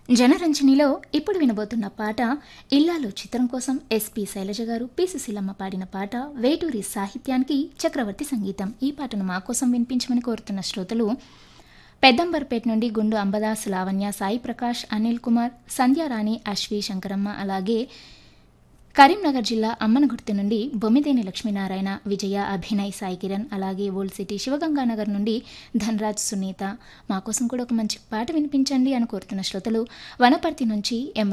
జనరంజనిలో ఇప్పుడు వినబోతున్న పాట ఇల్లాలు చిత్రం కోసం ఎస్పి శైలజ గారు పి సుశీలమ్మ పాడిన పాట వేటూరి సాహిత్యానికి చక్రవర్తి సంగీతం ఈ పాటను మా కోసం వినిపించమని కోరుతున్న శ్రోతలు పెద్దంబర్పేట నుండి గుండు అంబదాస్ లావణ్య సాయి ప్రకాష్ అనిల్ కుమార్ సంధ్యారాణి అశ్వి శంకరమ్మ అలాగే కరీంనగర్ జిల్లా అమ్మనగుర్తు నుండి బొమ్మిదేని లక్ష్మీనారాయణ విజయ అభినయ్ సాయి కిరణ్ అలాగే ఓల్డ్ సిటీ శివగంగానగర్ నుండి ధనరాజ్ సునీత మా కోసం కూడా ఒక మంచి పాట వినిపించండి అని కోరుతున్న శ్రోతలు వనపర్తి నుంచి ఎం